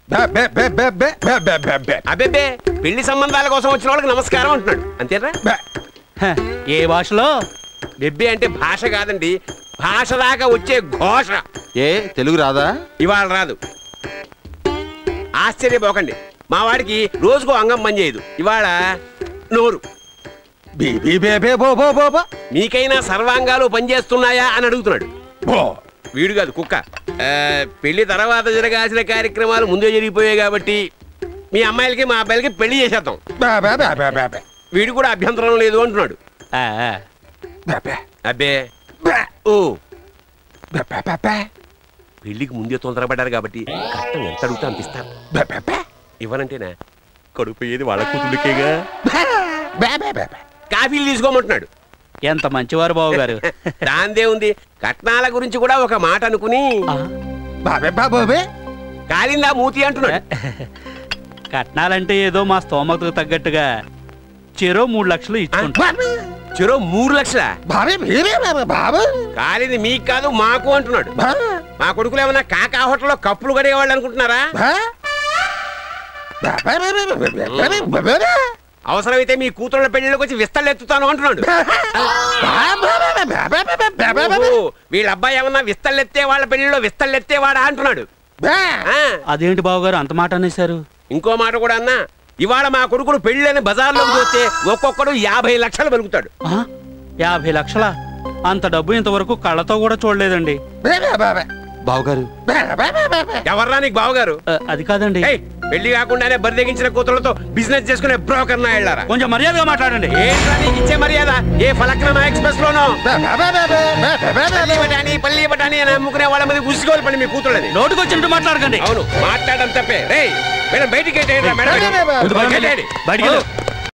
బే, బే, బే, బే, బే, బే, బే, బే, బే. అబ్బెబ్బే పెళ్లి సంబంధాల కోసం వచ్చిన వాళ్ళకి నమస్కారం అంటున్నాడు అంతేనా బే. హ, ఏ భాషలో బెబ్బే అంటే భాష కాదండి భాష దాకా వచ్చే ఘోష ఏ తెలుగు రాదా ఇవాళ రాదు ఆశ్చర్యపోకండి మా వాడికి రోజుకో అంగం పనిచేయదు ఇవాళ నోరు బీ, బీ, బే, బే, బో, బో, బో, బో. మీకైనా సర్వాంగాలు పనిచేస్తున్నాయా అని అడుగుతున్నాడు బో. వీడు కాదు కుక్క ఆ, పెళ్లి తర్వాత జరగాల్సిన కార్యక్రమాలు ముందే జరిగిపోయాయి కాబట్టి మీ అమ్మాయిలకి మా అబ్బాయిలకి పెళ్లి చేసేద్దాం బే, బే, బే, బే, బే, బే. వీడు కూడా అభ్యంతరం లేదు అంటున్నాడు ఆ, ఆ. బే, బే, అబ్బే బే, ఓ బే, బే, బే, బే. పెళ్లికి ముందే తొందరపడ్డారు కాబట్టి కష్టం ఎంత అడుగుతా అనిపిస్తారు బే, బే, బే. ఇవ్వనంటేనా కడుపు ఏది వాళ్ళ కూతుళ్ళకేగా బే, బే, బే, బే. కాఫీలు తీసుకోమంటున్నాడు ఎంత మంచివారు బాబు గారు దాందే ఉంది కట్నాల గురించి కూడా ఒక మాట అనుకుని ఆ, బే, బే, బే, బే, బే. కాలిందా మూతి అంటున్నాడు కట్నాలంటే ఏదో మా స్తోమతకు తగ్గట్టుగా చెరో మూడు లక్షలు ఇచ్చుకుంటా బే, బే. చెరో మూడు లక్షల బాబే, బే, బే, బే, బే, బాబు. కాలింది మీకు కాదు మాకు అంటున్నాడు బే, మా కొడుకులు ఏమన్నా కాకా హోటల్లో కప్పులు కడిగేవాళ్ళు అనుకుంటున్నారా బే. బే, బే, బే, బే, బే, బే, బే, బే, బే, బే. అవసరమైతే మీ కూతుళ్ళ పెళ్లిలోకి వచ్చి విస్తళ్ళెత్తుతాను అంటున్నాడు బే, బే, బే, బే, బే, బే, బే, బే, బే, బే, బే. ఓహో, వీళ్ళ అబ్బాయి ఏమన్నా విస్తళ్ళెత్తే వాళ్ళ పెళ్లిలో విస్తళ్ళెత్తేవాడా అంటున్నాడు బే. ఆ, అదేంటి బాబు గారు అంత మాట అనేశారు ఇంకో మాట కూడా అన్నా ఇవాళ మా కొడుకులు పెళ్ళని బజార్లోకి చూస్తే ఒక్కొక్కడు యాభై లక్షలు పలుకుతాడు ఆ, యాభై లక్షల అంత డబ్బు ఇంతవరకు కళ్ళతో కూడా చూడలేదండి బే, బే, బే, బే. బావగారు బే, బే, బే, బే, బే. ఎవర్రా నీకు బావగారు ఆ, అది కాదండి ఏయ్, పెళ్లి కాకుండానే బరిదెగించిన కూతుళ్ళతో బిజినెస్ చేసుకునే బ్రోకర్ నా వెళ్ళారా కొంచెం మర్యాదగా మాట్లాడండి ఏంట్రా నీకు ఇచ్చే మర్యాద ఏ ఫలక్నమా ఎక్స్ప్రెస్ లోనో బే, బే, బే, బే, బే, బే, బే, బే, పల్లి బే. బఠానీ పల్లి బఠానీ అని అమ్ముకునే వాళ్ళ మీద ఉసుకోవాలి పని మీ కూతుళ్ళది నోటుకు వచ్చినట్టు మాట్లాడకండి అవును మాట్లాడడం తప్పే రేయ్ మేడం బయటికి ఏంటి? ఏంట్రా మేడం బే, బే, బే, ముందు బయటికి బయటికి వెళ్ళి. బయటికి వెళ్ళు.